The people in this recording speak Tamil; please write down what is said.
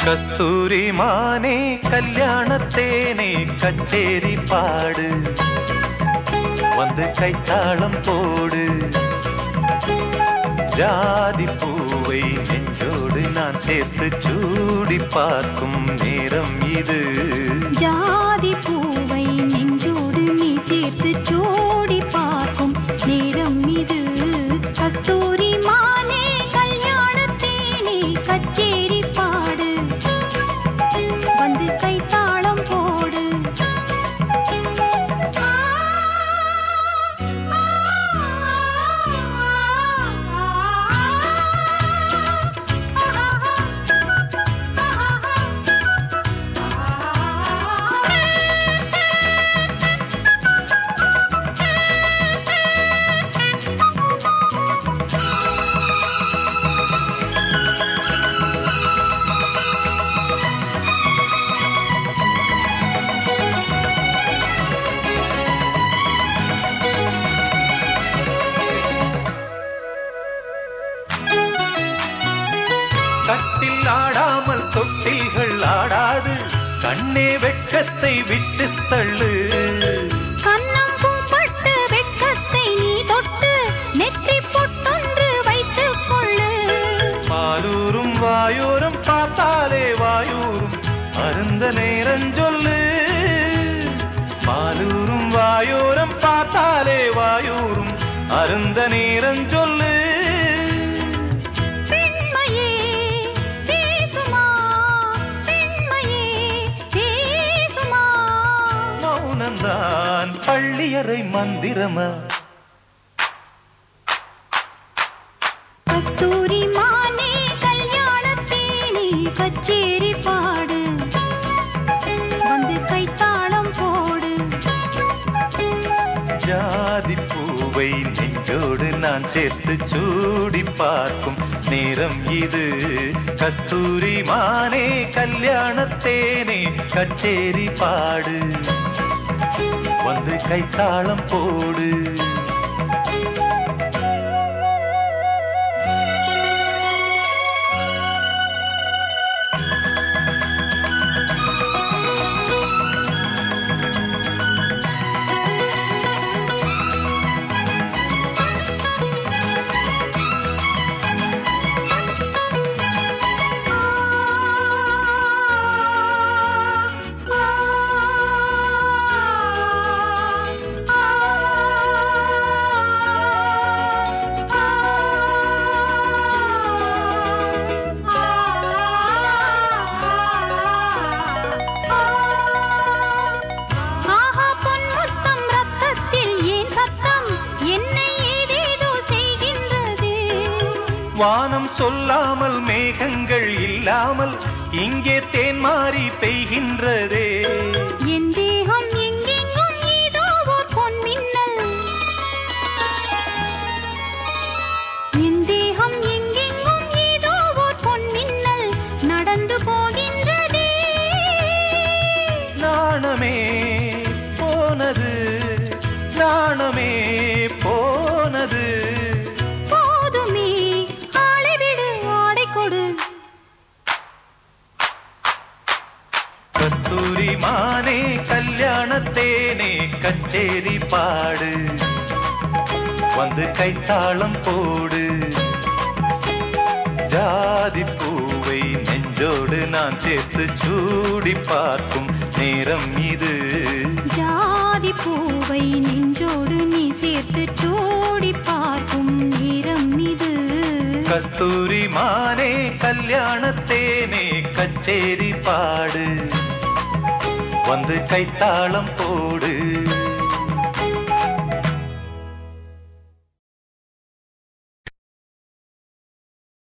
கஸ்தூரி மானே கல்யாணத்தேனே கச்சேரி பாடு வந்து கைத்தாளம் போடு ஜாதி பூவை நெஞ்சோடு நான் சேர்த்து சூடி பார்க்கும் நேரம் இது ஜாதி பூவை நெஞ்சோடு நீ சேர்த்து ஜோடி பார்க்கும் நேரம் இது கஸ்தூரி மானே கல்யாணத்தேனே கச்சேரி பாடு வந்து கைத்தாளம் போடு கட்டில் ஆடாமல் தொட்டில்கள் ஆடாது கண்ணே வெட்கத்தை விட்டு தள்ளு கன்னம் பூம்பட்டு வெட்கத்தை நீ தொட்டு நெற்றி பொட்டொன்று வைத்துக் கொள்ளு பாலூரும் வாயூரும் பார்த்தாலே வாயூரும் அருந்த நேரம் சொல்லு பாலூரும் வாயூரும் பார்த்தாலே வாயூரும் அருந்த நேரம் சொல்லு பெண்மையே பேசுமா பெண்மையே பேசுமா மௌனம்தான் பள்ளியறை மந்திரமா கஸ்தூரி மானே கல்யாணத்தேனே கச்சேரி பாடு வந்து கைத்தாளம் போடு ஜாதி பூவை நெஞ்சோடு நான் சேர்த்து சூடி பார்க்கும் நேரம் இது கஸ்தூரி மானே கல்யாணத்தேனே கச்சேரி பாடு வந்து கைத்தாளம் போடு ஆஹா பொன்முத்தம் ரத்தத்தில் ஏன் சத்தம் என்னை ஏதேதோ செய்கின்றது வானம் சொல்லாமல் மேகங்கள் இல்லாமல் இங்கே தேன் மாறி பெய்கின்றதே என் தேகம் எங்கெங்கும் ஏதோ ஓர் பொன்மின்னல் என் தேகம் எங்கெங்கும் ஏதோ ஓர் பொன்மின்னல் நடந்து போகின்றதே நாணமே போனது நாணமே போனது போதுமே ஆளை விடு ஆடை கொடு கஸ்தூரி மானே கல்யாணத்தேனே கச்சேரி பாடு வந்து கைத்தாளம் போடு ஜாதி பூவை நெஞ்சோடு நான் சேர்த்து சூடி பார்க்கும் நேரம் இது ஜாதி பூவை நெஞ்சோடு நீ சேர்த்து சூடி பார்க்கும் நேரம் இது கஸ்தூரி மானே கல்யாணத்தேனே கச்சேரி பாடு வந்து கைத்தாளம் போடு